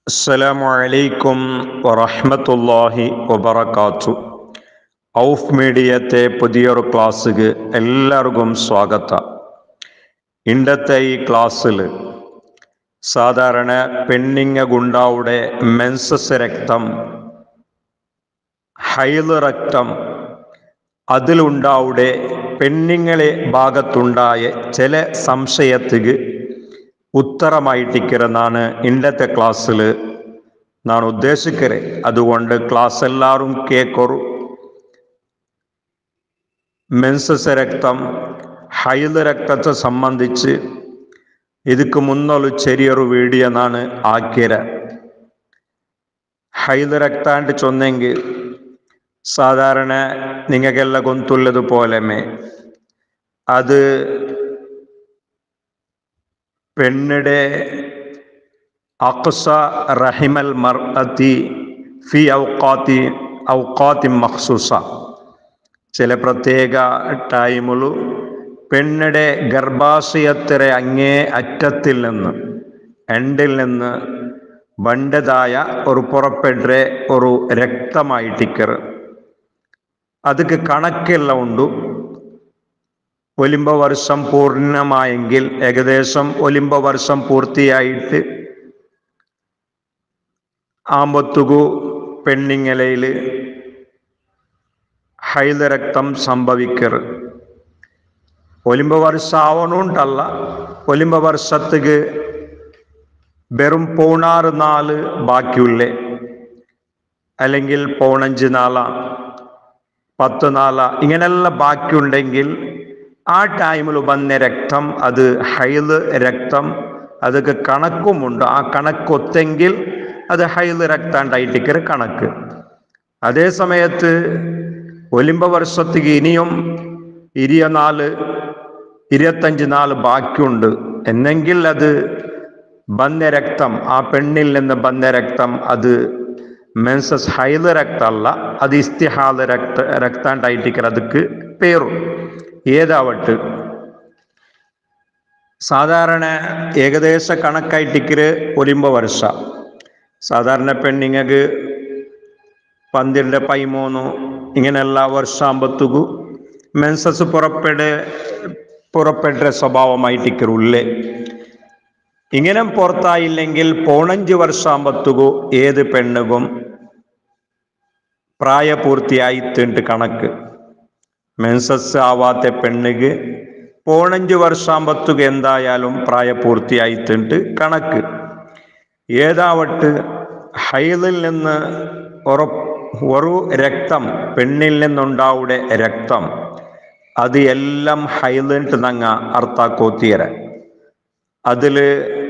അസ്സലാമു അലൈക്കും വറഹ്മത്തുള്ളാഹി വബറകാത്തു ഔഫ് മീഡിയത്തെ പുതിയൊരു ക്ലാസ്സിക്ക് എല്ലാവർക്കും സ്വാഗത ഇണ്ടത്തെ ഈ ക്ലാസ്സിൽ സാധാരണ പെണ്ണിങ്ങുണ്ടാവുടെ മെൻസസ് രക്തം ഹൈല് രക്തം അതിലുണ്ടാവുടെ പെണ്ണുങ്ങളെ ഭാഗത്തുണ്ടായ ചില സംശയത്തിക്ക് ഉത്തരമായിട്ടിരിക്കുന്നതാണ് ഇന്നത്തെ ക്ലാസ്സിൽ ഞാൻ ഉദ്ദേശിക്കരെ അതുകൊണ്ട് ക്ലാസ് എല്ലാവരും കേക്കൊരു മെൻസസ് രക്തം ഹൈല് രക്തത്തെ സംബന്ധിച്ച് ಇದಕ್ಕೆ ಮುನ್ನೊಲು ചെറിയൊരു വീഡിയോ ನಾನು ಹಾಕಿರ ഹൈല് രക്ത ಅಂತ ചൊന്നെങ്കിൽ സാധാരണ നിങ്ങൾക്കെല്ലാം ഗൊന്തുള്ളതുപോലെമേ അത് പെണ്ണിടെ അക്സ റഹിമൽ മർഅത്തി ഫി ഔക്കാത്തി ഔക്കാത്തി മഖ്സൂസ ചില പ്രത്യേക ടൈമുలు പെണ്ണിടെ ഗർഭാശയത്തിലെ അങ്ങേ അറ്റത്തിൽ നിന്ന് എണ്ടിൽ നിന്ന് ബണ്ടതായ ഒരു പുറപ്പെട്ട ഒരു രക്തമായിട്ടിക്കറ് ಅದಕ್ಕೆ കണക്കെಲ್ಲ ഉണ്ടു ഒലിമ്പ വർഷം പൂർണ്ണമായെങ്കിൽ ഏകദേശം ഒലിമ്പ വർഷം പൂർത്തിയായിട്ട് ആമ്പത്തുകു പെണ്ണിങ്ങലയിൽ ഹൈല രക്തം സംഭവിക്കറ് ഒലിമ്പ വർഷം ആവണുണ്ടല്ല ഒലിമ്പ വർഷത്തുക്ക് വെറും പൗണാറ് നാല് ബാക്കിയുള്ളേ അല്ലെങ്കിൽ പൗണഞ്ച് നാള പത്ത് നാള ഇങ്ങനെല്ലാം ബാക്കിയുണ്ടെങ്കിൽ ആ ടൈമിൽ വന്ന രക്തം അത് ഹൈല് രക്തം അതൊക്കെ കണക്കുമുണ്ട് ആ കണക്കൊത്തെങ്കിൽ അത് ഹൈല് രക്താണ്ടായിട്ടിക്കറ് കണക്ക് അതേ സമയത്ത് ഒലിമ്പ വർഷത്തേക്ക് ഇനിയും ഇരുപത്തിനാല് ഇരുപത്തഞ്ച് നാല് ബാക്കിയുണ്ട് എന്നെങ്കിൽ അത് ബന്ന രക്തം ആ പെണ്ണിൽ നിന്ന് ബന്ന രക്തം അത് മെൻസസ് ഹൈല് രക്തമല്ല അത് ഇസ്തിഹാല് രക്ത രക്താണ്ടായിട്ടിക്കറ് ಅದಕ್ಕೆ പേരു ഏതാവട്ട് സാധാരണ ഏകദേശ കണക്കായിട്ടിക്കര് ഒലിമ്പ വർഷ സാധാരണ പെണ്ണിങ്ങക്ക് പന്ത്രണ്ട് പതിമൂന്ന് ഇങ്ങനെയുള്ള വർഷാമ്പത്തുകു മെൻസസ് പുറപ്പെട പുറപ്പെട്ട സ്വഭാവമായിട്ടിക്കറ് ഉള്ളേ ഇങ്ങനെ പുറത്തായില്ലെങ്കിൽ പൗണഞ്ച് വർഷാമ്പത്തുകു ഏത് പെണ്ണുകും പ്രായപൂർത്തിയായി തീണ്ട് കണക്ക് മെൻസസ് ആവാത്ത പെണ്ണുക്ക് പൗണഞ്ച് വർഷാമ്പത്തുക എന്തായാലും പ്രായപൂർത്തിയായി തീണ്ട് കണക്ക് ഏതാവട്ട് ഹൈലിൽ നിന്ന് ഉറ ഒരു രക്തം പെണ്ണിൽ നിന്നുണ്ടാവുടെ രക്തം അത് എല്ലാം ഹൈലിട്ട് നങ്ങ അർത്ഥാക്കോത്തിയര അതില്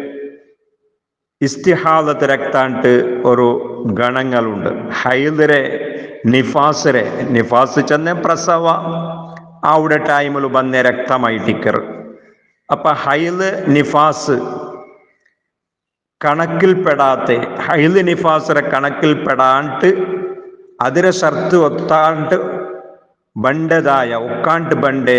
ഇസ്തിഹാദത്ത് രക്താണ്ട് ഒരു ഗണങ്ങളുണ്ട് ഹൈദരെ നിഫാസരെ നിഫാസ് ചെന്ന പ്രസവ അവിടെ ടൈമിൽ വന്ന രക്തമായിട്ടിക്കർ അപ്പൊ ഹൈല് നിഫാസ് കണക്കിൽപ്പെടാത്ത ഹൈല് നിഫാസരെ കണക്കിൽപ്പെടാണ്ട് അതിരെ ഷർത്ത് ഒത്താണ്ട് ബണ്ടതായ ഒക്കാണ്ട് ബണ്ടേ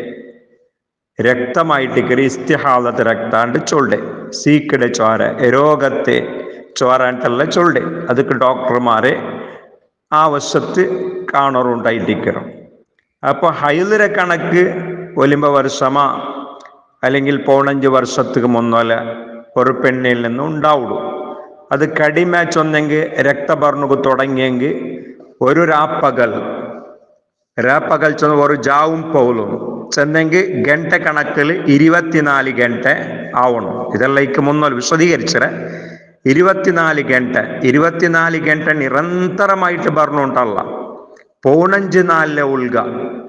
രക്തമായിട്ട് ഇസ്തിഹാലത്ത് രക്താണ്ട് ചൊല്ലെ സീക്കടെ ചോര രോഗത്തെ ചോര ಅಂತೆಲ್ಲ ചൊല്ലെ ಅದಕ್ಕೆ ഡോക്ടർമാരെ ആ വശത്ത് കാണറുണ്ടായിട്ടിക്കണം അപ്പൊ ഹൈലിര കണക്ക് ഒലിമ്പ വർഷമാ അല്ലെങ്കിൽ പൗണഞ്ച് വർഷத்துக்கு മുന്നോല ഒരു പെണ്ണിൽ നിന്ന് ഉണ്ടാവുള്ളൂ അത് കടിമ ചൊന്നെങ്കിൽ രക്തബർണുക്ക് തുടങ്ങിയെങ്കിൽ ഒരു രാപ്പകൽ രാപ്പകൽ ചൊന്ന ഒരു ജാവും പൗലും ചെന്നെങ്കിൽ ഗಂಟ കണക്കിൽ ഇരുപത്തിനാല് ഗಂಟೆ ആവണം ഇതെല്ലാം ഇക്ക് മുന്നോൽ വിശദീകരിച്ചത് ഇരുപത്തിനാല് ഗಂಟೆ ഇരുപത്തിനാല് ഗಂಟೆ നിരന്തരമായിട്ട് പറഞ്ഞുകൊണ്ടല്ല പൗണഞ്ച് നാലിലെ ഉൾഗ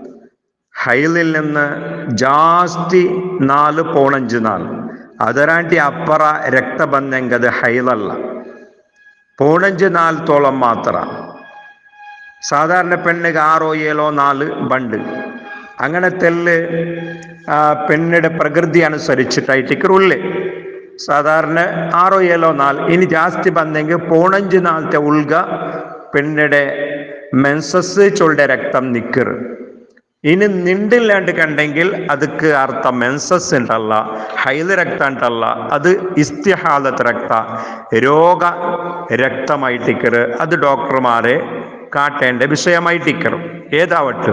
ഹൈലിൽ നിന്ന് ജാസ്തി നാല് പൗണഞ്ച് നാല് ಅದರಾಂಟಿ ಅಪ್ಪರ ರಕ್ತ ಬಂದಂಗೆ ಅದು ಹೈಲಲ್ಲ പൗണഞ്ച് നാലത്തോളം മാത്ര സാധാരണ പെണ്ണിಗೆ ആറോ ഏഴോ നാല് ബണ്ട് അങ്ങനെ തെല്ല് പെണ്ണിടെ പ്രകൃതി അനുസരിച്ചിട്ടായിട്ട് ഉള്ളേ സാധാരണ ആറോ ഏഴോ നാല് ഇനി ജാസ്തി ಬಂದೆಂಗೆ പൗണഞ്ച് നാലത്തെ ഉൾഗ പെണ്ണിടെ മെൻസസ് ചൊല്ലുടെ രക്തം നിക്കറ് ഇനി നിണ്ടില്ലാണ്ട് കണ്ടെങ്കിൽ ಅದಕ್ಕೆ ಅರ್ಥ ಮೆನ್ಸಸ್ ಉಂಟಲ್ಲ ಹೈದ ರಕ್ತ ಉಂಟಲ್ಲ ಅದು ಇಸ್ತಿಹಾಲತ್ ರಕ್ತ രോഗ രക്തമായിട്ടിക്കറ് അത് ഡോക്ടർമാരെ കാട്ടേണ്ട വിഷയമായിട്ടിക്കറും ഏതാവട്ടെ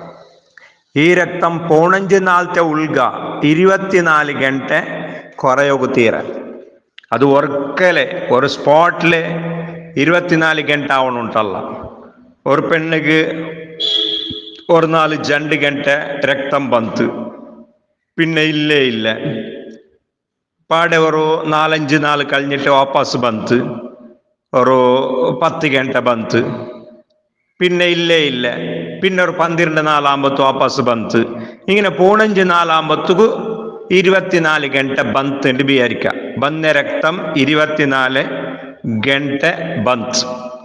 ഈ രക്തം പോണഞ്ച് നാളത്തെ ഉൾഗ ഇരുപത്തിനാല് ഗಂಟೆ കുറയോഗുത്തീര അത് ഒർക്കലെ ഒരു സ്പോട്ടില് ഇരുപത്തിനാല് ഗಂಟೆ ആവണുണ്ടല്ല ഒരു പെണ്ണുക്ക് ഒരു നാല് രണ്ട് ಗಂಟೆ രക്തം ಬಂತು പിന്നെ ഇല്ലേ ഇല്ല പാടെ ഒരു നാലഞ്ച് നാൾ കഴിഞ്ഞിട്ട് വാപ്പസ് ಬಂತು ഒരു പത്ത് ಗಂಟೆ ಬಂತು പിന്നെ ഇല്ലേ ഇല്ല പിന്നെ ഒരു പന്ത്രണ്ട് നാലാകുമ്പത്ത് വാപ്പസ് ಬಂತು ഇങ്ങനെ പോണഞ്ച് നാലാകുമ്പത്തുക്ക് ഇരുപത്തിനാല് ಗಂಟೆ ಬಂತು വിചാരിക്കുക ಬಂದ രക്തം ഇരുപത്തിനാല് ಗಂಟೆ ಬಂತು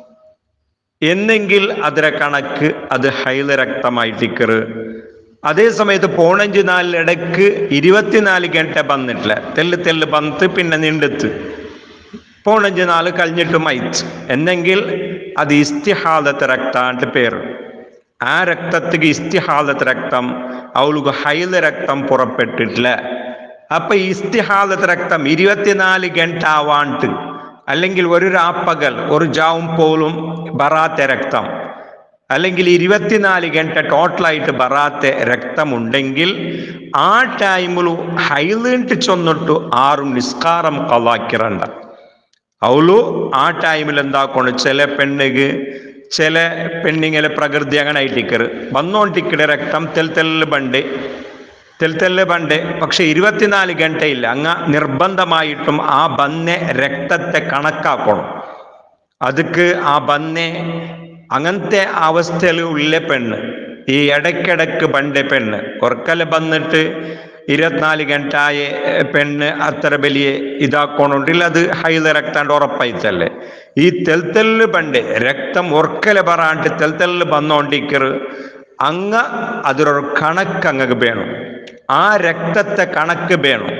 എന്നെങ്കിൽ അതിരെ കണക്ക് അത് ഹൈല രക്തമായിട്ടിക്കറ് അതേ സമയത്ത് പോണഞ്ച് നാലിടക്ക് ഇരുപത്തിനാല് ഗಂಟೆ ಬಂದಿട്ടില്ല തെല്ല് തെല്ല് ಬಂತು പിന്നെ നിണ്ടെത്ത് പോണഞ്ച് നാല് കഴിഞ്ഞിട്ട് മൈത്ത് എന്നെങ്കിൽ അത് ഇസ്തിഹാദത്ത് രക്താണ്ട് പേര് ആ രക്തത്തിക്ക് ഇസ്തിഹാദത്ത് രക്തം അവൾക്ക് ഹൈല രക്തം പുറപ്പെട്ടിട്ടില്ല അപ്പൊ ഇസ്തിഹാദത്ത് രക്തം ഇരുപത്തിനാല് ഗಂಟೆ ആവാണ്ട് അല്ലെങ്കിൽ ഒരു രാപ്പകൽ ഒരു ജാവും പോലും ബറാത്ത രക്തം അല്ലെങ്കിൽ ഇരുപത്തിനാല് ഗಂಟೆ ടോട്ടലായിട്ട് ബറാത്ത രക്തമുണ്ടെങ്കിൽ ആ ടൈമിലു ഹൈലിട്ട് ചൊന്നിട്ടു ആറും നിസ്കാരം കലാക്കിറണ്ട അവളു ആ ടൈമിൽ എന്താക്കണം ചില പെണ്ണുക്ക് ചില പെണ്ണിങ്ങനെ പ്രകൃതി അങ്ങനെ ആയിട്ടിക്കറ് വന്നോണ്ടിക്കടെ രക്തം തെൽ തെല്ല് ബണ്ട് തെൽ തെല്ല് ബണ്ട് പക്ഷെ ഇരുപത്തിനാല് ഗಂಟೆ ഇല്ല അങ്ങ് നിർബന്ധമായിട്ടും ആ ബന്നെ രക്തത്തെ കണക്കാക്കണം അതുക്ക് ആ ബന്നെ അങ്ങനത്തെ അവസ്ഥയിൽ ഉള്ള പെണ്ണ് ഈ ഇടയ്ക്കിടക്ക് പണ്ട് പെണ്ണ് ഒർക്കല് വന്നിട്ട് ഇരുപത്തിനാല് ഗಂಟೆയായ പെണ്ണ് അത്ര വലിയ ഇതാക്കണുണ്ടില്ല അത് ഹൈദ രക്താണ്ട് ഉറപ്പായിത്തല്ലേ ഈ തെൽത്തെല്ല് പണ്ട് രക്തം ഒർക്കല് പറയാണ്ട് തെൽത്തെല്ല് വന്നോണ്ടിക്കറ് അങ്ങ് അതിലൊരു കണക്ക് അങ്ങക്ക് വേണം ആ രക്തത്തെ കണക്ക് വേണം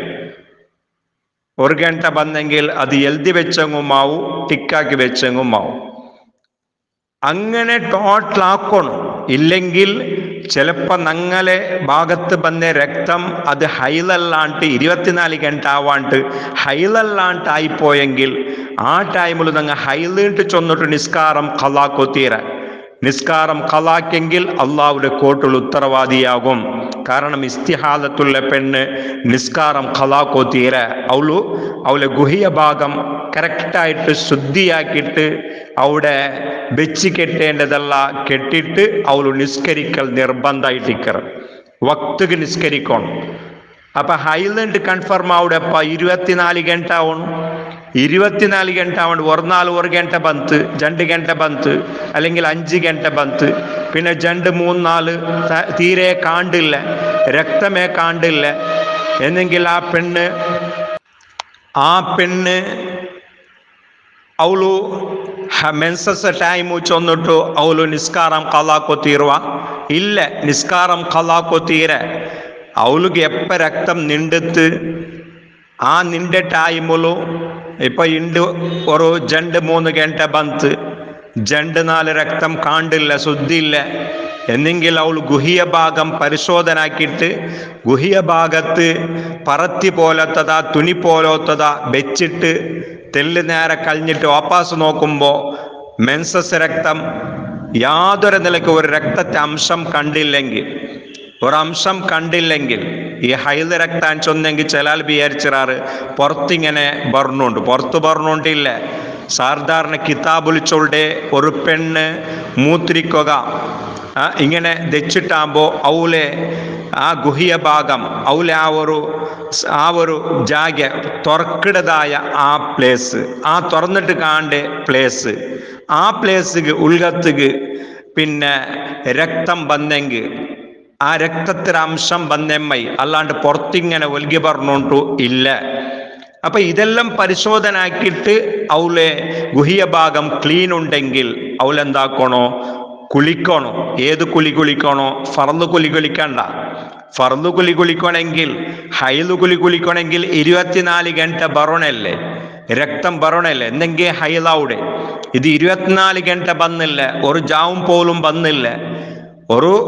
ഒരു ഗಂಟೆ ಬಂದೆങ്കിൽ അത് എഴുതി വെച്ചെങ്ങുമാവും ടിക്കാക്കി വെച്ചെങ്ങുമാവും അങ്ങനെ ടോട്ടൽ ആക്കണം ഇല്ലെങ്കിൽ ചിലപ്പോ നങ്ങളെ ഭാഗത്ത് വന്ന രക്തം അത് ഹൈലല്ലാണ്ട് ഇരുപത്തിനാല് ഗಂಟೆ ആവാണ്ട് ഹൈലല്ലാണ്ട് ആയിപ്പോയെങ്കിൽ ആ ടൈമിൽ നിങ്ങൾ ഹൈലിട്ട് ചൊന്നിട്ട് നിസ്കാരം കലാക്കൊത്തീര നിസ്കാരം കലാക്കെങ്കിൽ അള്ളാഹുടെ കോട്ടിൽ ഉത്തരവാദിയാകും കാരണം ഇസ്തിഹാലത്തുള്ള പെണ്ണ് നിസ്കാരം കലാക്കൊത്തീര അവളു അവളെ ഗുഹിയ ഭാഗം കറക്റ്റായിട്ട് ശുദ്ധിയാക്കിയിട്ട് അവിടെ വെച്ച് കെട്ടേണ്ടതല്ല കെട്ടിട്ട് അവള് നിസ്കരിക്കൽ നിർബന്ധമായിട്ടിക്കർ വക്തുക്ക് നിസ്കരിക്കണം അപ്പൊ ഹൈലൻഡ് കൺഫർം ആവുടെപ്പ ഇരുപത്തിനാല് ಗಂಟೆ ആവണം ഇരുപത്തിനാല് ಗಂಟೆ ആവണം ഒരു നാല് ഒരു ಗಂಟೆ ಬಂತು രണ്ട് ಗಂಟೆ ಬಂತು അല്ലെങ്കിൽ അഞ്ച് ಗಂಟೆ ಬಂತು പിന്നെ രണ്ട് മൂന്ന് നാല് ത- തീരെ കാണ്ടില്ല രക്തമേ കാണ്ടില്ല എന്നെങ്കിൽ ആ പെണ്ണ് ആ പെണ്ണ് ಅವಳು ಮೆನ್ಸಸ್ ಟೈಮು ಚೊಂದಿಟ್ಟು ಅವಳು ನಿಸ್ಕಾರಂ ಕಲಾಕೋತೀರುವ ಇಲ್ಲ ನಿಸ್ಕಾರಂ ಕಲಾಕೋತೀರ ಅವಳಿಗೆ ಎಪ್ಪ ರಕ್ತಂ ನಿಂಡುತ್ತು ആ നിന്റെ ടൈമിലു ഇപ്പൊ ഇണ്ട് ഒരു രണ്ട് മൂന്ന് ഗಂಟೆ ಬಂತು രണ്ട് നാല് രക്തം കാണ്ടില്ല ശുദ്ധിയില്ല എന്നെങ്കിൽ അവൾ ഗുഹിയ ഭാഗം പരിശോധനാക്കിയിട്ട് ഗുഹിയ ഭാഗത്ത് പറത്തി പോലത്തതാ തുണി പോലത്തതാ വെച്ചിട്ട് തെല്ല് നേരെ കഴിഞ്ഞിട്ട് വാപ്പാസ് നോക്കുമ്പോൾ മെൻസസ് രക്തം യാതൊരു നിലയ്ക്ക് ഒരു രക്തത്തെ അംശം കണ്ടില്ലെങ്കിൽ ഒരംശം കണ്ടില്ലെങ്കിൽ ഈ ഹൈദ രക്താൻ ചൊന്നെങ്കിൽ ചിലാൽ വിചാരിച്ചിറാറ് പുറത്തിങ്ങനെ ബർണുണ്ട് പുറത്ത് ബർണുണ്ടില്ല സാധാരണ കിതാബുൽ ചൊല്ലെ ഒരു പെണ്ണ് മൂത്രിക്കുക ആ, ഇങ്ങനെ ദച്ചിട്ടാകുമ്പോൾ അവലെ ആ ഗുഹിയ ഭാഗം അവലെ ആ ഒരു സ് ആ ഒരു ജാഗ തുറക്കിടതായ ആ പ്ലേസ് ആ തുറന്നിട്ട് കാണേണ്ട പ്ലേസ് ആ പ്ലേസിക്ക് ഉൾഗത്തുക്ക് പിന്നെ രക്തം വന്നെങ്കിൽ ആ രക്തത്തിലെ അംശം വന്നെമ്മൈ അല്ലാണ്ട് പുറത്തിങ്ങനെ ഒൽകി പറഞ്ഞോണ്ടു ഇല്ല അപ്പൊ ഇതെല്ലാം പരിശോധന ആക്കിയിട്ട് അവളെ ഗുഹിയ ഭാഗം ക്ലീൻ ഉണ്ടെങ്കിൽ അവളെന്താക്കണോ കുളിക്കണോ ഏത് കുളി കുളിക്കണോ ഫറന്ന് കുളി കുളിക്കണ്ട ഫറന്ന് കുളി കുളിക്കണമെങ്കിൽ ഹൈല് കുളി കുളിക്കണമെങ്കിൽ ഇരുപത്തിനാല് ഗಂಟೆ ബറോണല്ലേ രക്തം ബറോണല്ലേ എന്തെങ്കിൽ ഹൈലവിടെ ഇത് ഇരുപത്തിനാല് ഗಂಟೆ വന്നില്ല ഒരു ജാവും പോലും വന്നില്ല ഒരു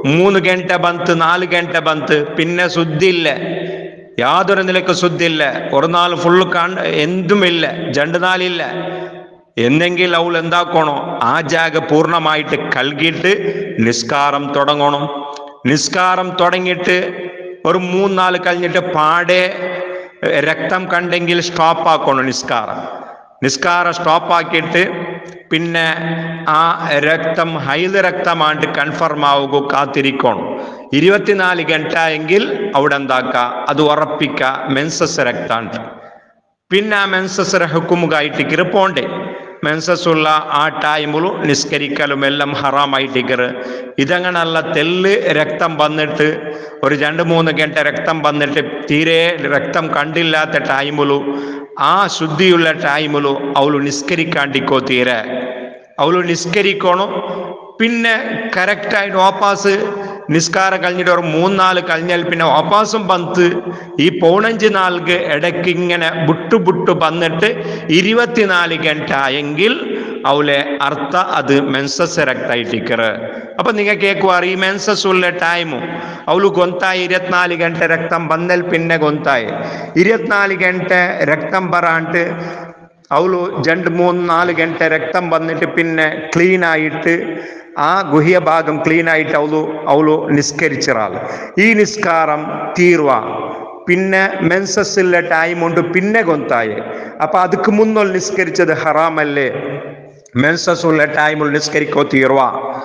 മൂന്ന് ಗಂಟೆ ಬಂತು ನಾಲ್ಕು ಗಂಟೆ ಬಂತು പിന്നെ ശുദ്ധിയില്ല യാതൊരു നിലക്ക് ശുദ്ധിയില്ല ഒരു നാൾ ഫുള്ള് കണ്ട് എന്തുമില്ല രണ്ട് നാളില്ല എന്നെങ്കിൽ അവൾ എന്താക്കണോ ആ ജാഗ പൂർണ്ണമായിട്ട് കൽകിയിട്ട് നിസ്കാരം തുടങ്ങണം നിസ്കാരം തുടങ്ങിയിട്ട് ഒരു മൂന്നാല് കഴിഞ്ഞിട്ട് പാടെ രക്തം കണ്ടെങ്കിൽ സ്റ്റോപ്പ് ആക്കണം നിസ്കാരം നിസ്കാരം സ്റ്റോപ്പ് ആക്കിയിട്ട് പിന്നെ ആ രക്തം ഹൈദ് രക്തമായിട്ട് കൺഫർം ആവുക കാത്തിരിക്കണം ഇരുപത്തിനാല് ഗಂಟ എങ്കിൽ അവിടെ എന്താക്ക അത് ഉറപ്പിക്ക മെൻസസ് രക്താണ്ട് പിന്നെ ആ മെൻസസ് ഹുക്കുമുകായിട്ട് പോണ്ടേ മെൻസസ് ഉള്ള ആ ടൈമിലും നിസ്കരിക്കലും എല്ലാം ഹറാമായിട്ടിക്കറ് ഇതങ്ങനല്ല തെല്ല് രക്തം വന്നിട്ട് ഒരു രണ്ട് മൂന്ന് ഗಂಟೆ രക്തം വന്നിട്ട് തീരെ രക്തം കണ്ടില്ലാത്ത ടൈമിലും ആ ശുദ്ധിയുള്ള ടൈമിലും അവಳು നിസ്കരിക്കാണ്ടിക്കോ തീരെ അവಳು നിസ്കരിക്കണം പിന്നെ കറക്റ്റായിട്ട് വാപ്പാസ് നിസ്കാരം കഴിഞ്ഞിട്ട് ഒരു മൂന്നാല് കഴിഞ്ഞാൽ പിന്നെ വാപ്പാസും പന്ത് ഈ പൗണഞ്ച് നാൾക്ക് ഇടയ്ക്ക് ഇങ്ങനെ ബുട്ടു ബുട്ടു വന്നിട്ട് ഇരുപത്തിനാല് ഗಂಟ എങ്കിൽ അവളെ അർത്ഥ അത് മെൻസസ് രക്തായിട്ടിക്കറ് അപ്പൊ നിങ്ങൾ കേൾക്കുവാറ് ഈ മെൻസസ് ഉള്ള ടൈമു അവಳು ಗೊಂತಾಯಿ ഇരുപത്തിനാല് ಗಂಟೆ രക്തം വന്നാൽ പിന്നെ ಗೊಂತಾಯಿ ഇരുപത്തിനാല് ಗಂಟೆ രക്തം പറയാണ്ട് അവಳು രണ്ട് മൂന്ന് നാല് ഗಂಟೆ രക്തം വന്നിട്ട് പിന്നെ ക്ലീൻ ആയിട്ട് ആ ഗുഹ്യ ഭാഗം ക്ലീൻ ആയിട്ട് അവളു അവളു നിസ്കരിച്ചിറാൾ ഈ നിസ്കാരം തീർവ പിന്നെ മെൻസസ്സിലെ ടൈം ഉണ്ട് പിന്നെ ഗൊന്തായി അപ്പൊ ಅದಕ್ಕೆ മുന്നോൾ നിസ്കരിച്ചത് ഹറാമല്ലേ മെൻസസ് ഉള്ള ടൈമിൽ നിസ്കരിക്കോ തീർവ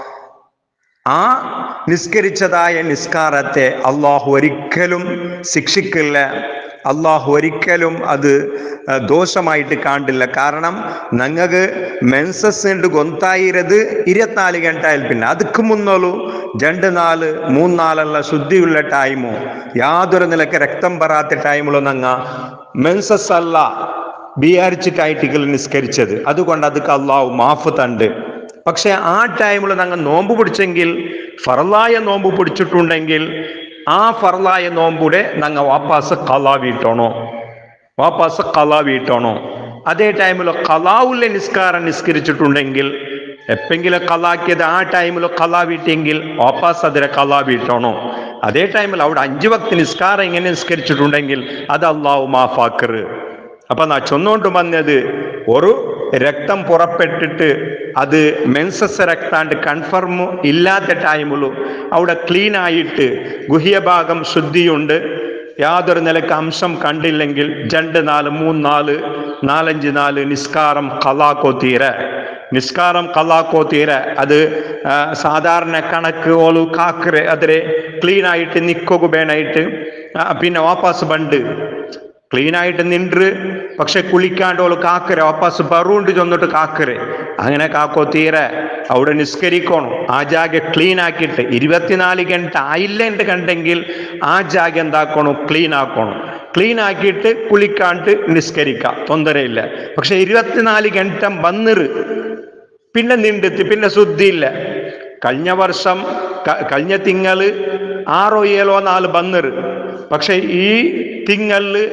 ആ നിസ്കരിച്ചതായ നിസ്കാരത്തെ അള്ളാഹു ഒരിക്കലും ശിക്ഷിക്കില്ല അള്ളാഹു ഒരിക്കലും അത് ആ, ദോഷമായിട്ട് കാണില്ല കാരണം ഞങ്ങൾക്ക് മെൻസസ് ഉണ്ട് ഗൊന്തായിരത് ഇരുപത്തിനാല് ഗಂಟೆയിൽ പിന്നെ ಅದಕ್ಕೆ മുന്നോളു രണ്ട് നാല് മൂന്നാലുള്ള ശുദ്ധിയുള്ള ടൈമോ യാതൊരു നിലക്ക് രക്തം വരാത്ത ടൈമിലോ ഞങ്ങ മെൻസസ് അല്ല വിചാരിച്ചിട്ടായിട്ട് നിസ്കരിച്ചത് അതുകൊണ്ട് അതൊക്കെ അള്ളാഹു മാഫ് തണ്ട് പക്ഷെ ആ ടൈമിൽ ഞങ്ങൾ നോമ്പ് പിടിച്ചെങ്കിൽ ഫറലായ നോമ്പ് പിടിച്ചിട്ടുണ്ടെങ്കിൽ ആ ഫറലായ നോമ്പൂടെ ഞങ്ങൾ വാപ്പാസ് കലാ വീട്ടണോ വാപ്പാസ് കലാ വീട്ടണോ അതേ ടൈമിൽ കലാവുള്ള നിസ്കാരം നിസ്കരിച്ചിട്ടുണ്ടെങ്കിൽ എപ്പെങ്കിലും കലാക്കിയത് ആ ടൈമിൽ കലാ വീട്ടെങ്കിൽ വാപ്പാസ് അതിരെ കലാ വീട്ടണോ അതേ ടൈമിൽ അവിടെ അഞ്ചു വക്ത് നിസ്കാരം ഇങ്ങനെ നിസ്കരിച്ചിട്ടുണ്ടെങ്കിൽ അത് അള്ളാഹു മാഫാക്കറ് അപ്പൊ നാ ചൊന്നുകൊണ്ട് വന്നത് ഒരു രക്തം പുറപ്പെട്ടിട്ട് അത് മെൻസസ് രക്താണ്ട് കൺഫർം ഇല്ലാത്ത ടൈമിലു അവിടെ ക്ലീൻ ആയിട്ട് ഗുഹ്യഭാഗം ശുദ്ധിയുണ്ട് യാതൊരു നിലക്ക് അംശം കണ്ടില്ലെങ്കിൽ രണ്ട് നാല് മൂന്ന് നാല് നാലഞ്ച് നാല് നിസ്കാരം കലാക്കോ തീരെ നിസ്കാരം കലാക്കോ തീരെ അത് ആ, സാധാരണ കണക്ക് ഓളു കാക്കറെ അതിരെ ക്ലീൻ ആയിട്ട് നിക്കോകു വേണായിട്ട് ആ, പിന്നെ വാപ്പാസ് ബണ്ട് ക്ലീൻ ആയിട്ട് നിன்று പക്ഷെ കുളിക്കാണ്ട് ഓള് കാക്കരെ വാപ്പാസ് ബറുണ്ട് ചെന്നിട്ട് കാക്കരെ അങ്ങനെ കാക്കോ തീരെ അവിടെ നിസ്കരിക്കണം ആ ജാഗ ക്ലീൻ ആക്കിയിട്ട് ഇരുപത്തിനാല് ഗಂಟೆ ആയില്ല എന്ന് കണ്ടെങ്കിൽ ആ ജാഗ എന്താക്കണം ക്ലീൻ ആക്കണം ക്ലീൻ ആക്കിയിട്ട് കുളിക്കാണ്ട് നിസ്കരിക്കാം തൊന്തരയില്ല പക്ഷെ ഇരുപത്തിനാല് ഗಂಟೆ വന്നിറ് പിന്നെ നിണ്ടെത്തി പിന്നെ ശുദ്ധിയില്ല കഴിഞ്ഞ വർഷം ക- കഴിഞ്ഞ തിങ്കള് ആറോ ഏഴോ നാല് ബന്നറ് പക്ഷെ ഈ തിങ്കളില്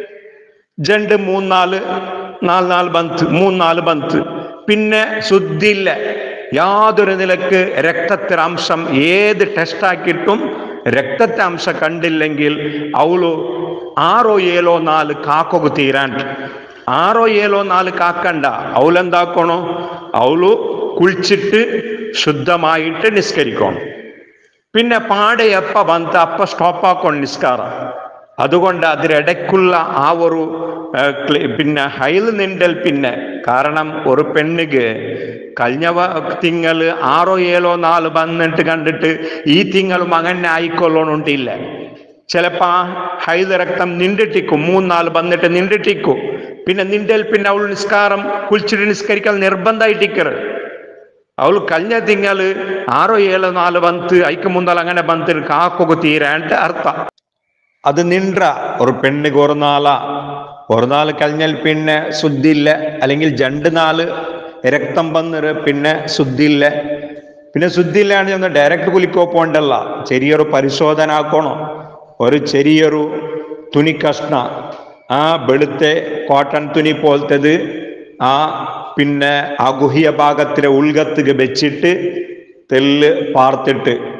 രണ്ട് മൂന്നാല് നാല് നാല് ബന്ത് മൂന്നാല് ബന്ത് പിന്നെ ശുദ്ധിയില്ല യാതൊരു നിലക്ക് രക്തത്തിൻ്റെ അംശം ഏത് ടെസ്റ്റ് ആക്കിയിട്ടും രക്തത്തെ അംശം കണ്ടില്ലെങ്കിൽ അവളു ആറോ ഏഴോ നാല് കാക്കൊക്കെ തീരാണ്ട് ആറോ ഏഴോ നാല് കാക്കണ്ട അവളെന്താക്കണോ അവളു കുളിച്ചിട്ട് ശുദ്ധമായിട്ട് നിസ്കരിക്കണം പിന്നെ പാടെ എപ്പ വന്ന് അപ്പ സ്റ്റോപ്പാക്കണം നിസ്കാരം അതുകൊണ്ട് അതിനിടയ്ക്കുള്ള ആ ഒരു ആ, ക്ലി- പിന്നെ ഹൈൽ നിണ്ടൽ പിന്നെ കാരണം ഒരു പെണ്ണുക്ക് കഴിഞ്ഞ വ- തിങ്കള് ആറോ ഏഴോ നാല് വന്നിട്ട് കണ്ടിട്ട് ഈ തിങ്കളും അങ്ങനെ ആയിക്കൊള്ളണമെന്നില്ല ചിലപ്പോ ആ ഹൈദ രക്തം നിണ്ടിട്ടിക്കും മൂന്നാല് വന്നിട്ട് നിണ്ടിട്ടിക്കും പിന്നെ നിണ്ടൽ പിന്നെ അവൾ നിസ്കാരം കുളിച്ചിട്ട് നിസ്കരിക്കാൻ നിർബന്ധമായിട്ടിക്കറ് ಅವಳು ಕಳ್ಳ ತಿಂಗಳು ಆರೋ ಏಳು ನಾಲು ಬಂತು ಐಕ ಮುಂದಲ್ಲ അങ്ങനെ ಬಂತು കാക്കൊക്കെ തീരാണ്ട് അർത്ഥം അത് നിன்ற ഒരു പെണ്ണുക്ക് ഒരു നാളാ ഒരു നാൾ കഴിഞ്ഞാൽ പിന്നെ ശുദ്ധിയില്ല അല്ലെങ്കിൽ രണ്ട് നാല് രക്തം വന്നിട്ട് പിന്നെ ശുദ്ധിയില്ല പിന്നെ ശുദ്ധിയില്ലാണ്ട് ഒന്ന് ഡയറക്റ്റ് കുലിക്കോ പോണ്ടല്ല ചെറിയൊരു പരിശോധന ആക്കണോ ഒരു ചെറിയൊരു തുണി കഷ്ണ ആ വെളുത്തെ കോട്ടൺ തുണി പോലത്തത് ആ പിന്നെ ആ ഗുഹ്യ ഭാഗത്തിലെ ഉൾഗത്തുക വെച്ചിട്ട് തെല്ല് പാർത്തിട്ട്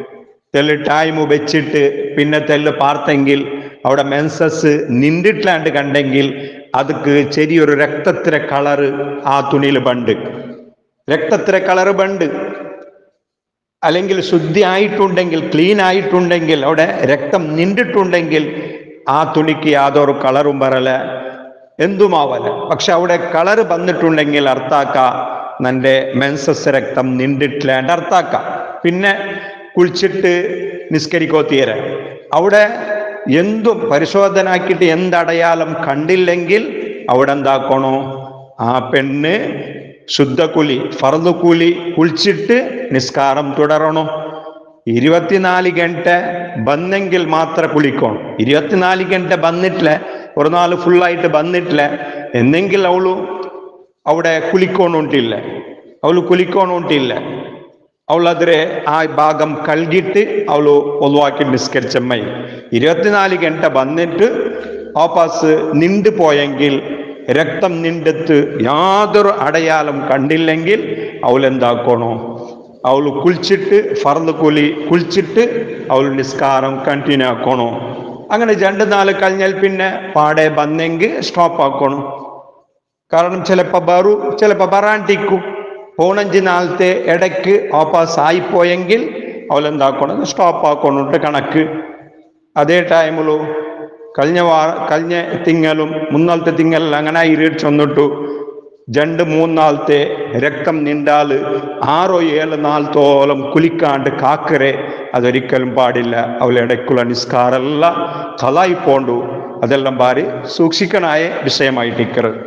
തെല്ല് ടൈം വെച്ചിട്ട് പിന്നെ തെല്ല് പാർത്തെങ്കിൽ അവിടെ മെൻസസ് നിന്നിട്ടില്ലാണ്ട് കണ്ടെങ്കിൽ അതുക്ക് ചെറിയൊരു രക്തത്തിലെ കളറ് ആ തുണിയിൽ ബണ്ട് രക്തത്തിലെ കളറ് ബണ്ട് അല്ലെങ്കിൽ ശുദ്ധി ആയിട്ടുണ്ടെങ്കിൽ ക്ലീൻ ആയിട്ടുണ്ടെങ്കിൽ അവിടെ രക്തം നിന്നിട്ടുണ്ടെങ്കിൽ ആ തുണിക്ക് യാതൊരു കളറും വരല എന്തുമാവല പക്ഷെ അവിടെ കളറ് വന്നിട്ടുണ്ടെങ്കിൽ അർത്ഥാക്ക നന്റെ മെൻസസ് രക്തം നിന്നിട്ടില്ലാണ്ട് അർത്ഥാക്ക പിന്നെ കുളിച്ചിട്ട് നിസ്കരിക്കോ തീരെ അവിടെ എന്തും പരിശോധന ആക്കിയിട്ട് എന്തടയാളം കണ്ടില്ലെങ്കിൽ അവിടെ എന്താക്കണോ ആ പെണ്ണ് ശുദ്ധകുലി ഫർദുകൂലി കുളിച്ചിട്ട് നിസ്കാരം തുടരണോ ഇരുപത്തിനാല് ഗಂಟೆ ബന്നെങ്കിൽ മാത്രം കുളിക്കണം ഇരുപത്തിനാല് ഗಂಟೆ ബന്നിട്ടില്ല ഒരു നാൾ ഫുള്ളായിട്ട് ബന്നിട്ടില്ല എന്നെങ്കിൽ അവളു അവിടെ കുളിക്കോണുണ്ടില്ല ಅವಳು ಕುಲಿಕೋಣುಂಟಿಲ್ಲ ಅವಳಾದ್ರೆ ಆ ಭಾಗ ಕಳ್ಗಿಟ್ಟು ಅವಳು ಒಲುವಾಕಿ ನಿಸ್കരിച്ചമ്മയി ഇരുപത്തിനാല് ഗಂಟ വന്നിട്ട് വാപ്പാസ് നിണ്ടു പോയെങ്കിൽ രക്തം നിണ്ടെത്ത് യാതൊരു അടയാളം കണ്ടില്ലെങ്കിൽ അവൾ എന്താക്കണോ അവൾ കുളിച്ചിട്ട് ഫർദ് കുലി കുളിച്ചിട്ട് അവൾ നിസ്കാരം കണ്ടിന്യൂ ആക്കണോ അങ്ങനെ രണ്ട് നാല് കഴിഞ്ഞാൽ പിന്നെ പാടെ വന്നെങ്കിൽ സ്റ്റോപ്പ് ആക്കണം കാരണം ചിലപ്പോൾ ബറു ചിലപ്പോൾ ബറാണ്ടിക്കും പതിനഞ്ച് നാളത്തെ ഇടയ്ക്ക് ഓപ്പാസ് ആയിപ്പോയെങ്കിൽ അവളെന്താക്കണം സ്റ്റോപ്പ് ആക്കണുണ്ട് കണക്ക് അതേ ടൈമിലു കഴിഞ്ഞ വാ കഴിഞ്ഞ തിങ്ങലും മുന്നാളത്തെ തിങ്ങലും അങ്ങനെ ഇരുട്ട് ചെന്നിട്ടു രണ്ട് മൂന്നാളത്തെ രക്തം നിണ്ടാല് ആറോ ഏഴ് നാളത്തോളം കുലിക്കാണ്ട് കാക്കരെ അതൊരിക്കലും പാടില്ല അവളിടയ്ക്കുള്ള നിസ്കാരമല്ല കലായി പോണ്ടു അതെല്ലാം ബാരി സൂക്ഷിക്കണായ വിഷയമായിട്ടിക്കറ്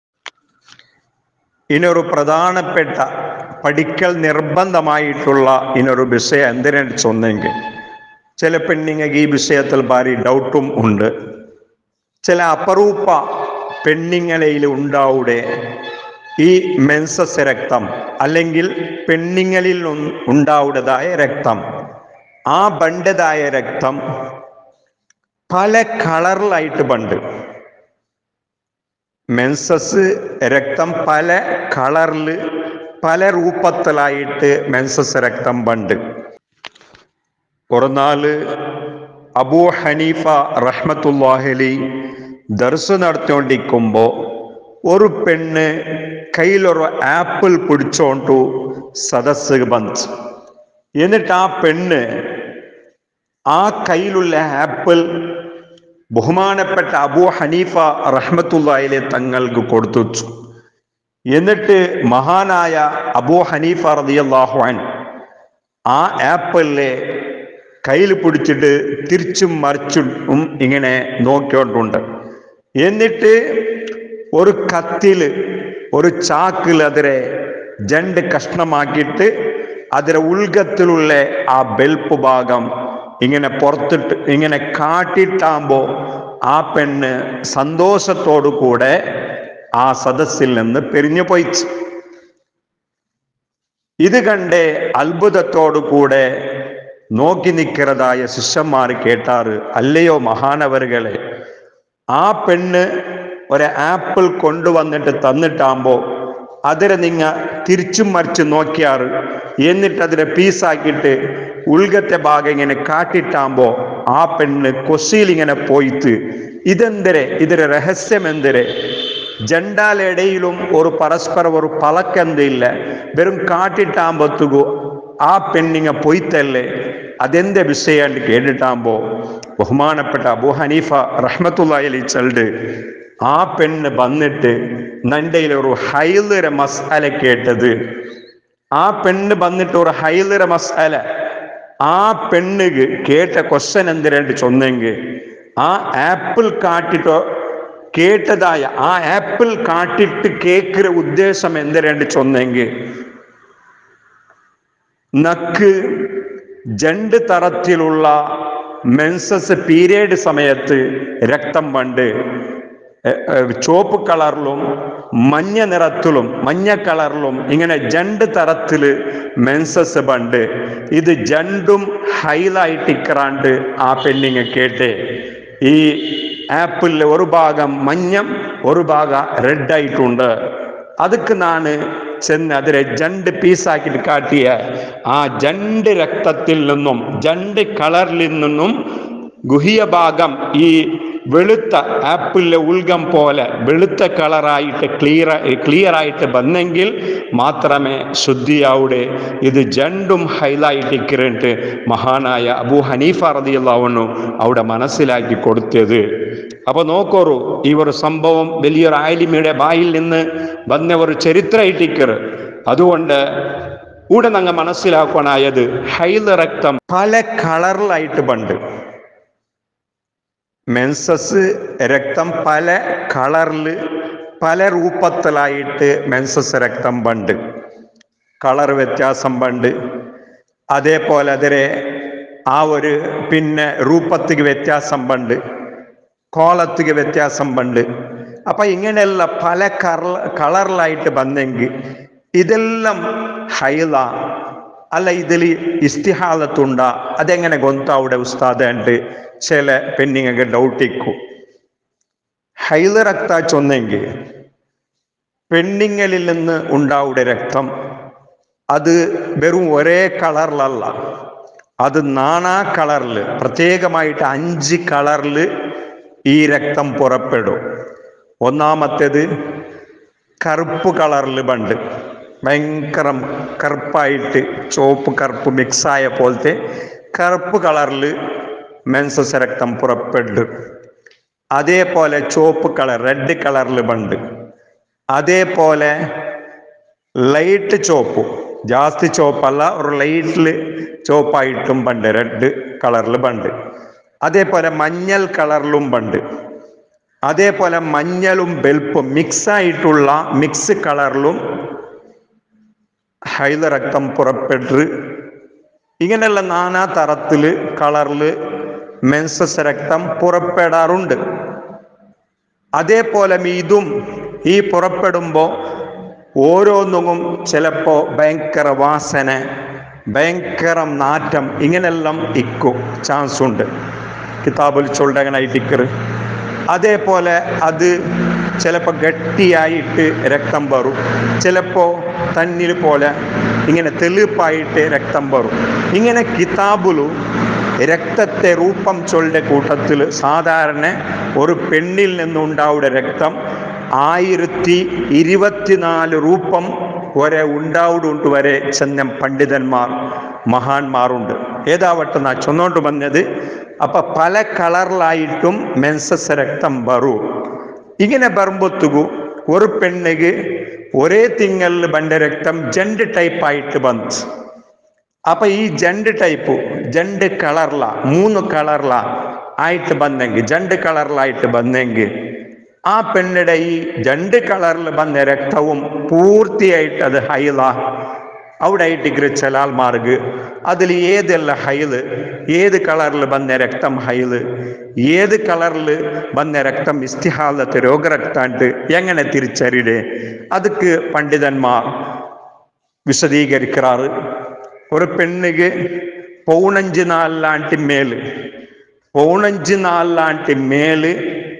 ഇനൊരു പ്രധാനപ്പെട്ട പഠിക്കൽ നിർബന്ധമായിട്ടുള്ള ഇനൊരു വിഷയം എന്തിനാണ് ചൊന്നെങ്കിൽ ചില പെണ്ണിങ്ങൾക്ക് ഈ വിഷയത്തിൽ ഭാരി ഡൗട്ടും ഉണ്ട് ചില അപരൂപ പെണ്ണിങ്ങളിൽ ഉണ്ടാവുടെ ഈ മെൻസസ് രക്തം അല്ലെങ്കിൽ പെണ്ണിങ്ങളിൽ ഉൺ- ഉണ്ടാവുടേതായ രക്തം ആ ബണ്ടതായ രക്തം പല കളറിലായിട്ട് ബണ്ട് മെൻസസ് രക്തം പല കളറിൽ പല രൂപത്തിലായിട്ട് മെൻസസ് രക്തം ബണ്ട് ഒരു നാള് അബൂ ഹനീഫ റഹ്മത്തുല്ലാഹലി ദർസ് നടത്തിക്കൊണ്ടിരിക്കുമ്പോ ഒരു പെണ്ണ് കയ്യിലൊരു ആപ്പിൾ പിടിച്ചോണ്ടു സദസ് ബന്ത് എന്നിട്ട് ആ പെണ്ണ് ആ കയ്യിലുള്ള ആപ്പിൾ ബഹുമാനപ്പെട്ട അബൂ ഹനീഫ റഹ്മത്തുള്ളയിലെ തങ്ങൾക്ക് കൊടുത്തു എന്നിട്ട് മഹാനായ അബൂ ഹനീഫ റളിയല്ലാഹു അൻ ആ ആപ്പിളിലെ കയ്യിൽ പിടിച്ചിട്ട് തിരിച്ചും മറിച്ചും ഇങ്ങനെ നോക്കിക്കൊണ്ടുണ്ട് എന്നിട്ട് ഒരു കത്തില് ഒരു ചാക്കിൽ അതിരെ രണ്ട് കഷ്ണമാക്കിയിട്ട് അതിരെ ഉൾഗത്തിലുള്ള ആ ബെൽപ്പ് ഭാഗം ഇങ്ങനെ പുറത്തിട്ട് ഇങ്ങനെ കാട്ടിട്ടാകുമ്പോ ആ പെണ്ണ് സന്തോഷത്തോടു കൂടെ ആ സദസ്സിൽ നിന്ന് പിരിഞ്ഞു പോയിച്ചു ഇത് കണ്ട് അത്ഭുതത്തോടു കൂടെ നോക്കി നിൽക്കുന്നതായ ശിഷ്യന്മാർ കേട്ടാറ് അല്ലയോ മഹാനവറുകളെ ആ പെണ്ണ് ഒരു ആപ്പിൾ കൊണ്ടുവന്നിട്ട് തന്നിട്ടാകുമ്പോ അതിനെ നിങ്ങ തിരിച്ചും മറിച്ച് നോക്കിയാറ് എന്നിട്ട് അതിനെ പീസാക്കിയിട്ട് ഉൾഗത്തെ ഭാഗം ഇങ്ങനെ കാട്ടിട്ടാകുമ്പോ ആ പെണ്ണ് കൊശിയിൽ ഇങ്ങനെ പോയിട്ട് ഇതെന്തരെ ഇതിന്റെ രഹസ്യം എന്തരെ ജണ്ടാലിടയിലും ഒരു പരസ്പരം ഒരു പളക്കെന്തില്ല വെറും കാട്ടിട്ടാകുമ്പോത്തുകു ആ പെണ്ണിങ്ങ പൊയ്ത്തല്ലേ അതെന്ത് വിഷയം കേട്ടിട്ടാകുമ്പോ ബഹുമാനപ്പെട്ട അബു ഹനീഫ റഹ്മത്തുള്ളി ചൽഡ് ആ പെണ്ണ് വന്നിട്ട് നണ്ടയിൽ ഒരു ഹൈലര മസാല കേട്ടത് ആ പെണ്ണ് വന്നിട്ട് ഒരു ഹൈലര മസാല ആ പെണ്ണുക്ക് കേട്ട ക്വസ്റ്റൻ എന്തിനായിട്ട് ചൊന്നെങ്കിൽ ആ ആപ്പിൾ കാട്ടിട്ടോ കേട്ടതായ ആ ആപ്പിൾ കാട്ടിട്ട് കേൾക്കുന്ന ഉദ്ദേശം എന്തിനായിട്ട് ചൊന്നെങ്കിൽ നക്ക് രണ്ട് തരത്തിലുള്ള മെൻസസ് പീരിയഡ് സമയത്ത് രക്തം പണ്ട് ചുവപ്പ് കളറിലും മഞ്ഞ നിറത്തിലും മഞ്ഞ കളറിലും ഇങ്ങനെ രണ്ട് തരത്തില് മെൻസസ് പണ്ട് ഇത് രണ്ടും ഹൈലായിട്ട് ഇക്കറാണ്ട് ആ പെണ്ണിങ്ങ കേട്ട് ഈ ആപ്പിളിലെ ഒരു ഭാഗം മഞ്ഞം ഒരു ഭാഗം റെഡ് ആയിട്ടുണ്ട് അതുക്ക് നാണ് ചെന്ന് അതിനെ ജണ്ട് പീസാക്കിയിട്ട് കാട്ടിയ ആ ജണ്ട് രക്തത്തിൽ നിന്നും ജണ്ട് കളറിൽ നിന്നും ഗുഹ്യ ഭാഗം ഈ വെളുത്ത ആപ്പിളിലെ ഉൽഗം പോലെ വെളുത്ത കളറായിട്ട് ക്ലിയർ ക്ലിയർ ആയിട്ട് വന്നെങ്കിൽ മാത്രമേ ശുദ്ധിയാവുടെ ഇത് ജണ്ടും ഹൈലൈറ്റിക്കിറിട്ട് മഹാനായ അബൂ ഹനീഫ റതിയുള്ളവണ്ണു അവിടെ മനസ്സിലാക്കി കൊടുത്തത് അപ്പൊ നോക്കോറു ഈ ഒരു സംഭവം വലിയൊരു ആലിമിയുടെ വായിൽ നിന്ന് വന്ന ഒരു ചരിത്രമായിട്ടിക്കറ് അതുകൊണ്ട് ഇവിടെ ഞങ്ങൾ മനസ്സിലാക്കണായത് ഹൈല രക്തം പല കളറിലായിട്ട് പണ്ട് മെൻസസ് രക്തം പല കളറിൽ പല രൂപത്തിലായിട്ട് മെൻസസ് രക്തം പണ്ട് കളർ വ്യത്യാസം പണ്ട് അതേപോലെ അതിരെ ആ ഒരു പിന്നെ രൂപത്തിക്ക് വ്യത്യാസം പണ്ട് കോളത്തിക്ക് വ്യത്യാസം പണ്ട് അപ്പൊ ഇങ്ങനെയുള്ള പല കളർ കളറിലായിട്ട് വന്നെങ്കിൽ ഇതെല്ലാം ഹൈല അല്ല ഇതിൽ ഇസ്തിഹാലത്തുണ്ട അതെങ്ങനെ ഗൊന്താവിടെ ഉസ്താദ് ചില പെണ്ണിങ്ങൾക്ക് ഡൗട്ടിക്കു ഹൈല രക്ത ചൊന്നെങ്കിൽ പെണ്ണിങ്ങളിൽ നിന്ന് ഉണ്ടാവുടെ രക്തം അത് വെറും ഒരേ കളറിലല്ല അത് നാനാ കളറിൽ പ്രത്യേകമായിട്ട് അഞ്ച് കളറിൽ ഈ രക്തം പുറപ്പെടും ഒന്നാമത്തേത് കറുപ്പ് കളറിൽ പണ്ട് ഭയങ്കര കറുപ്പായിട്ട് ചുവപ്പ് കറുപ്പ് മിക്സായ പോലത്തെ കറുപ്പ് കളറിൽ മെൻസസ് രക്തം പുറപ്പെടും അതേപോലെ ചുവപ്പ് കളർ റെഡ് കളറിൽ പണ്ട് അതേപോലെ ലൈറ്റ് ചുവപ്പ് ജാസ്തി ചുവപ്പല്ല ഒരു ലൈറ്റിൽ ചുവപ്പായിട്ടും പണ്ട് റെഡ് കളറിൽ പണ്ട് അതേപോലെ മഞ്ഞൾ കളറിലും പണ്ട് അതേപോലെ മഞ്ഞളും വെൽപ്പും മിക്സ് ആയിട്ടുള്ള മിക്സ് കളറിലും ഹൈല രക്തം പുറപ്പെട്ട് ഇങ്ങനെയുള്ള നാനാ തരത്തില് കളറില് മെൻസസ് രക്തം പുറപ്പെടാറുണ്ട് അതേപോലെ ഇതും ഈ പുറപ്പെടുമ്പോൾ ഓരോന്നും ചിലപ്പോ ഭയങ്കര വാസന ഭയങ്കര നാറ്റം ഇങ്ങനെല്ലാം ഇക്കും ചാൻസ് ഉണ്ട് കിതാബിൽ ചൊല്ലങ്ങനായിട്ട് അതേപോലെ അത് ചിലപ്പോൾ ഗട്ടിയായിട്ട് രക്തം വരും ചിലപ്പോൾ തന്നിൽ പോലെ ഇങ്ങനെ തെളിപ്പായിട്ട് രക്തം വരും ഇങ്ങനെ കിതാബിലു രക്തത്തെ രൂപം ചൊല്ലിയ കൂട്ടത്തിൽ സാധാരണ ഒരു പെണ്ണിൽ നിന്നുണ്ടാവുന്ന രക്തം ആയിരത്തി ഇരുപത്തിനാല് രൂപം വരെ ഉണ്ടാവുടുണ്ട് വരെ ചെന്ന പണ്ഡിതന്മാർ മഹാന്മാരുണ്ട് ഏതാവട്ടെ നാ ചൊന്നോണ്ട് വന്നത് അപ്പൊ പല കളറിലായിട്ടും മെൻസസ് രക്തം വരൂ ഇങ്ങനെ വരുമ്പോത്തുകു ഒരു പെണ്ണിಗೆ ഒരേ തിങ്ങളിൽ ಬಂದ രക്തം ജണ്ട് ടൈപ്പ് ആയിട്ട് ಬಂತು അപ്പൊ ഈ ജണ്ട് ടൈപ്പ് ജണ്ട് കളറില മൂന്ന് കളറില ആയിട്ട് ಬಂದೆಂಗೆ ജണ്ട് കളറിലായിട്ട് ಬಂದೆಂಗೆ ആ പെണ്ണിടെ ഈ ജണ്ട് കളറിൽ വന്ന രക്തവും പൂർത്തിയായിട്ട് അത് ഹൈല അവിടെ ആയിട്ട് ചലാൽമാർക്ക് അതിൽ ഏതെല്ല ഹൈല് ഏത് കളറിൽ വന്ന രക്തം ഹൈല് ഏത് കളറിൽ വന്ന രക്തം ഇസ്തിഹാലത്ത് രോഗരക്താണ്ട് എങ്ങനെ തിരിച്ചറിയേ അതുക്ക് പണ്ഡിതന്മാർ വിശദീകരിക്കാറ് ഒരു പെണ്ണിക്ക് പൗണഞ്ച് നാലാണ്ടി മേല് പൗണഞ്ച് നാലാണ്ടി മേല്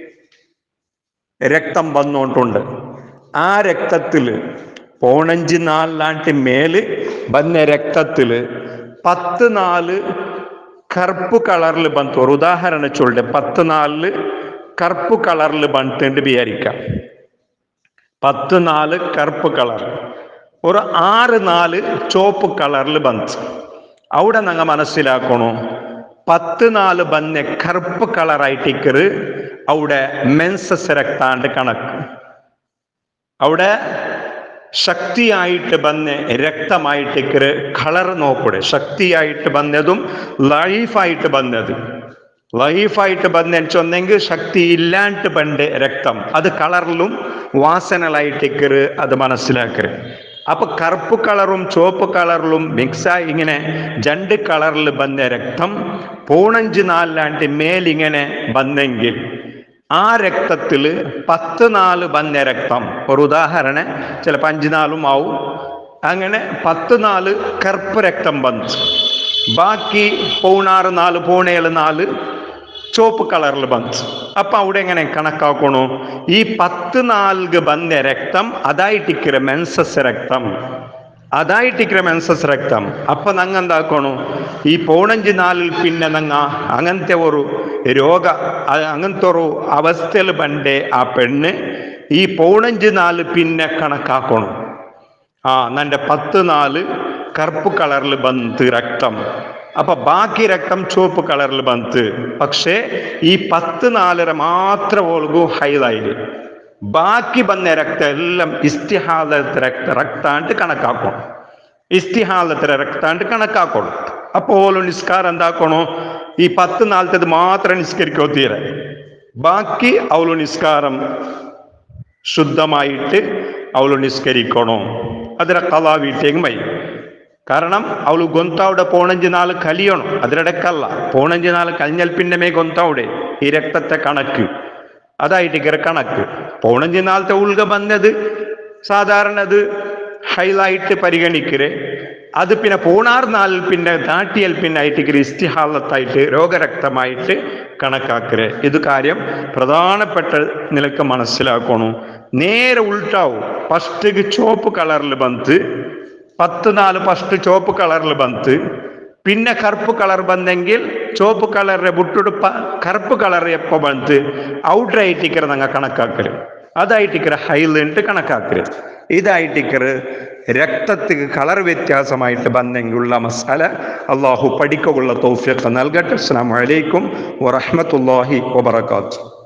രക്തം വന്നുകൊണ്ടുണ്ട് ആ രക്തത്തില് പൗണഞ്ച് നാലാണ്ടി മേല് വന്ന രക്തത്തില് പത്ത് നാല് കറുപ്പ് കളറിൽ ಬಂತು ഒരു ഉദാഹരണ ചൊല്ലെ പത്ത് നാലില് കറുപ്പ് കളറിൽ ಬಂತುണ്ട് വിചാരിക്കാം പത്ത് നാല് കറുപ്പ് കളർ ഒരു ആറ് നാല് ചുവപ്പ് കളറിൽ ಬಂತು അവിടെ ഞങ്ങൾ മനസ്സിലാക്കണു പത്ത് നാല് ಬಂದ കറുപ്പ് കളറായിട്ടിക്കറ് അവിടെ മെൻസസ് രക്താണ്ട് കണക്ക് അവിടെ ശക്തിയായിട്ട് ಬಂದ രക്തമായിട്ടിക്കറ് കളർ നോക്കൂടെ ശക്തിയായിട്ട് ಬಂದതും ലൈഫായിട്ട് ಬಂದത് ലൈഫായിട്ട് ಬಂದೆನ್ ചൊന്നെങ്കിൽ ശക്തി ഇല്ലാണ്ട് പണ്ട് രക്തം അത് കളറിലും വാസനലായിട്ടിക്കറ് അത് മനസ്സിലാക്കറ് അപ്പൊ കറുപ്പ് കളറും ചുവപ്പ് കളറിലും മിക്സായി ഇങ്ങനെ രണ്ട് കളറിൽ ಬಂದ രക്തം പൂണഞ്ച് നാലാണ്ട് മേലിങ്ങനെ ಬಂದെങ്കിൽ ആ രക്തത്തിൽ പത്ത് നാല് ಬಂದ രക്തം ഒരു ഉദാഹരണ ചിലപ്പോൾ അഞ്ച് നാലും ആവും അങ്ങനെ പത്ത് നാല് കറുപ്പ് രക്തം ಬಂತು ബാക്കി പൗണാറ് നാല് പൗണേഴ് നാല് ചുവപ്പ് കളറിൽ ബന്ത് അപ്പൊ അവിടെ എങ്ങനെ കണക്കാക്കണു ഈ പത്ത് നാൽക്ക് ബന്യ രക്തം അതായിട്ടിക്കിற മെൻസസ് രക്തം അതായിട്ടിക്കിற മെൻസസ് രക്തം അപ്പൊ നങ്ങ എന്താക്കണു ഈ പൗണഞ്ച് നാലിൽ പിന്നെ നങ്ങ അങ്ങനത്തെ ഒരു രോഗ അ- അങ്ങനത്തെ ഒരു അവസ്ഥയിൽ പണ്ടേ ആ പെണ്ണ് ഈ പൗണഞ്ച് നാല് പിന്നെ കണക്കാക്കണം ആ നന്റെ പത്ത് നാല് കറുപ്പ് കളറിൽ ബന്ത് രക്തം അപ്പൊ ബാക്കി രക്തം ചുവപ്പ് കളറിൽ ബന്ത് പക്ഷേ ഈ പത്ത് നാലര മാത്രം ഓൾഗു ഹൈലായി ബാക്കി ಬಂದ ರಕ್ತ എല്ലാം ഇസ്തിഹാദത്തെ രക്ത ರಕ್ತ കണക്കാക്കണം ഇസ്തിഹാദത്തിലെ രക്ത കണക്കാക്കണം അപ്പോൾ നിസ്കാരം എന്താക്കണോ ഈ പത്ത് നാലത്തത് മാത്രം നിസ്കരിക്കോ തീരെ ബാക്കി അവളു നിസ്കാരം ശുദ്ധമായിട്ട് അവളു നിസ്കരിക്കണോ അതിലെ കലാ വീട്ടേക്ക് മൈ കാരണം ಅವಳು ಗೊಂತಾವುಡೆ ಪೋಣಂಜಿ ನಾಲ್ ಕಲಿಯೋಣ അതിനിടക്കല്ല പോണഞ്ച് നാൾ കഴിഞ്ഞാൽ പിന്നെ മേ ഗൊന്താവുടെ ഈ രക്തത്തെ കണക്ക് അതായിട്ട് കണക്ക് പോണഞ്ച് നാളത്തെ ഉൾക വന്നത് സാധാരണ അത് ഹൈലായിട്ട് പരിഗണിക്കരെ അത് പിന്നെ പോണാർ നാളിൽ പിന്നെ നാട്ടിയൽ പിന്നെ ആയിട്ട് ഇസ്തിഹാലത്തായിട്ട് രോഗരക്തമായിട്ട് കണക്കാക്കരെ ഇത് കാര്യം പ്രധാനപ്പെട്ട നിലക്ക് മനസ്സിലാക്കണു നേരെ ഉൾട്ടാവും ഫസ്റ്റ് ചുവപ്പ് കളറിൽ ബന്ത് പത്ത് നാല് ഫസ്റ്റ് ചുവപ്പ് കളറിൽ ബന്ത് പിന്നെ കറുപ്പ് കളർ ಬಂದೆങ്കിൽ ചുവപ്പ് കളറിനെ ಬಿಟ್ಟುಡು ಪ ಕറുപ്പ് കളർ ಎಪ್ಪ ಬಂತು ಔಟ್ರ್ ಐಟಿಕರ ನಂಗೆ ಕಣಕ್ಕಾಕರು അതായിട്ടിക്കറ് ഹൈലൻറ്റ് കണക്കാക്കരുത് ഇതായിട്ടിക്കറ് രക്തത്തിക്ക് കളർ വ്യത്യാസമായിട്ട് ബന്ധെങ്കിലുള്ള മസാല അള്ളാഹു പഠിക്കുള്ള തൗഫിയൊക്കെ നൽകട്ടെ അസ്സാം വലൈക്കും വറഹമത്തല്ലാഹി വബർക്കാത്തു